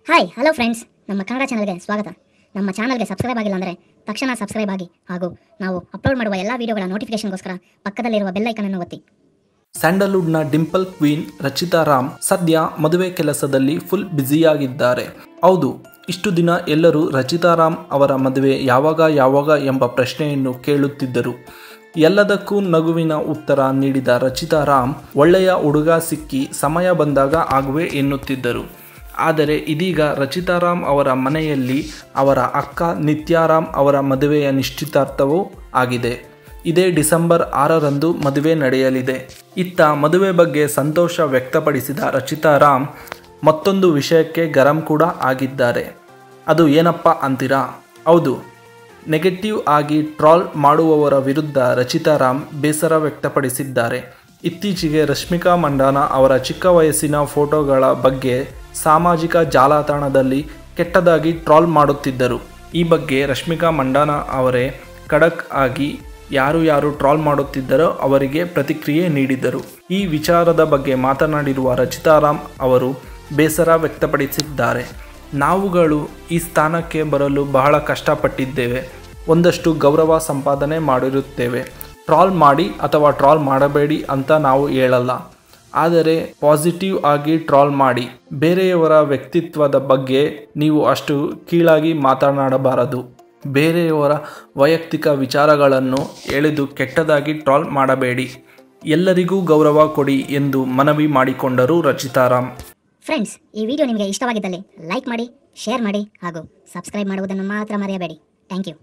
hi hello friends ನಮ್ಮ ಕನ್ನಡ ಚಾನಲ್ಗೆ ಸ್ವಾಗತ ನಮ್ಮ ಚಾನಲ್ಗೆ ಸಬ್ಸ್ಕ್ರೈಬ್ ಆಗಿಲ್ಲ ಅಂದರೆ ತಕ್ಷಣ ಸಬ್ಸ್ಕ್ರೈಬ್ ಆಗಿ ಹಾಗೂ ನಾವು ಅಪ್ಲೋಡ್ ಮಾಡುವ ಎಲ್ಲ ವೀಡಿಯೋಗಳ ನೋಟಿಫಿಕೇಶನ್ಗೋಸ್ಕರ ಪಕ್ಕದಲ್ಲಿರುವ ಬೆಲ್ ಐಕನ್ ಅನ್ನು ಒತ್ತಿ ಸ್ಯಾಂಡಲ್ವುಡ್ನ ಡಿಂಪಲ್ ಕ್ವೀನ್ ರಚಿತಾ ರಾಮ್ ಸದ್ಯ ಮದುವೆ ಕೆಲಸದಲ್ಲಿ ಫುಲ್ ಬ್ಯುಸಿಯಾಗಿದ್ದಾರೆ ಹೌದು ಇಷ್ಟು ದಿನ ಎಲ್ಲರೂ ರಚಿತಾ ರಾಮ್ ಅವರ ಮದುವೆ ಯಾವಾಗ ಯಾವಾಗ ಎಂಬ ಪ್ರಶ್ನೆಯನ್ನು ಕೇಳುತ್ತಿದ್ದರು ಎಲ್ಲದಕ್ಕೂ ನಗುವಿನ ಉತ್ತರ ನೀಡಿದ ರಚಿತಾ ರಾಮ್ ಒಳ್ಳೆಯ ಹುಡುಗ ಸಿಕ್ಕಿ ಸಮಯ ಬಂದಾಗ ಆಗುವೆ ಎನ್ನುತ್ತಿದ್ದರು ಆದರೆ ಇದೀಗ ರಚಿತಾರಾಮ್ ಅವರ ಮನೆಯಲ್ಲಿ ಅವರ ಅಕ್ಕ ನಿತ್ಯಾರಾಮ್ ಅವರ ಮದುವೆಯ ನಿಶ್ಚಿತಾರ್ಥವೂ ಆಗಿದೆ ಇದೇ ಡಿಸೆಂಬರ್ ಆರರಂದು ಮದುವೆ ನಡೆಯಲಿದೆ ಇತ್ತ ಮದುವೆ ಬಗ್ಗೆ ಸಂತೋಷ ವ್ಯಕ್ತಪಡಿಸಿದ ರಚಿತಾರಾಮ್ ಮತ್ತೊಂದು ವಿಷಯಕ್ಕೆ ಗರಂ ಕೂಡ ಆಗಿದ್ದಾರೆ ಅದು ಏನಪ್ಪ ಅಂತೀರಾ ಹೌದು ನೆಗೆಟಿವ್ ಆಗಿ ಟ್ರಾಲ್ ಮಾಡುವವರ ವಿರುದ್ಧ ರಚಿತಾರಾಮ್ ಬೇಸರ ವ್ಯಕ್ತಪಡಿಸಿದ್ದಾರೆ ಇತ್ತೀಚೆಗೆ ರಶ್ಮಿಕಾ ಮಂಡಾನ ಅವರ ಚಿಕ್ಕ ವಯಸ್ಸಿನ ಫೋಟೋಗಳ ಬಗ್ಗೆ ಸಾಮಾಜಿಕ ಜಾಲತಾಣದಲ್ಲಿ ಕೆಟ್ಟದಾಗಿ ಟ್ರಾಲ್ ಮಾಡುತ್ತಿದ್ದರು ಈ ಬಗ್ಗೆ ರಶ್ಮಿಕಾ ಮಂಡಾನ ಅವರೇ ಖಡಕ್ ಆಗಿ ಯಾರು ಯಾರು ಟ್ರಾಲ್ ಮಾಡುತ್ತಿದ್ದರೋ ಅವರಿಗೆ ಪ್ರತಿಕ್ರಿಯೆ ನೀಡಿದರು ಈ ವಿಚಾರದ ಬಗ್ಗೆ ಮಾತನಾಡಿರುವ ರಚಿತಾರಾಮ್ ಅವರು ಬೇಸರ ವ್ಯಕ್ತಪಡಿಸಿದ್ದಾರೆ ನಾವುಗಳು ಈ ಸ್ಥಾನಕ್ಕೆ ಬರಲು ಬಹಳ ಕಷ್ಟಪಟ್ಟಿದ್ದೇವೆ ಒಂದಷ್ಟು ಗೌರವ ಸಂಪಾದನೆ ಮಾಡಿರುತ್ತೇವೆ ಟ್ರಾಲ್ ಮಾಡಿ ಅಥವಾ ಟ್ರಾಲ್ ಮಾಡಬೇಡಿ ಅಂತ ನಾವು ಹೇಳಲ್ಲ ಆದರೆ ಪಾಸಿಟಿವ್ ಆಗಿ ಟ್ರಾಲ್ ಮಾಡಿ ಬೇರೆಯವರ ವ್ಯಕ್ತಿತ್ವದ ಬಗ್ಗೆ ನೀವು ಅಷ್ಟು ಕೀಳಾಗಿ ಮಾತನಾಡಬಾರದು ಬೇರೆಯವರ ವೈಯಕ್ತಿಕ ವಿಚಾರಗಳನ್ನು ಎಳೆದು ಕೆಟ್ಟದಾಗಿ ಟ್ರಾಲ್ ಮಾಡಬೇಡಿ ಎಲ್ಲರಿಗೂ ಗೌರವ ಕೊಡಿ ಎಂದು ಮನವಿ ಮಾಡಿಕೊಂಡರು ರಚಿತಾರಾಮ್ ಫ್ರೆಂಡ್ಸ್ ಈ ವಿಡಿಯೋ ನಿಮಗೆ ಇಷ್ಟವಾಗಿದ್ದಲ್ಲಿ ಲೈಕ್ ಮಾಡಿ ಶೇರ್ ಮಾಡಿ ಹಾಗೂ ಸಬ್ಸ್ಕ್ರೈಬ್ ಮಾಡುವುದನ್ನು ಮಾತ್ರ ಮರೆಯಬೇಡಿ ಥ್ಯಾಂಕ್ ಯು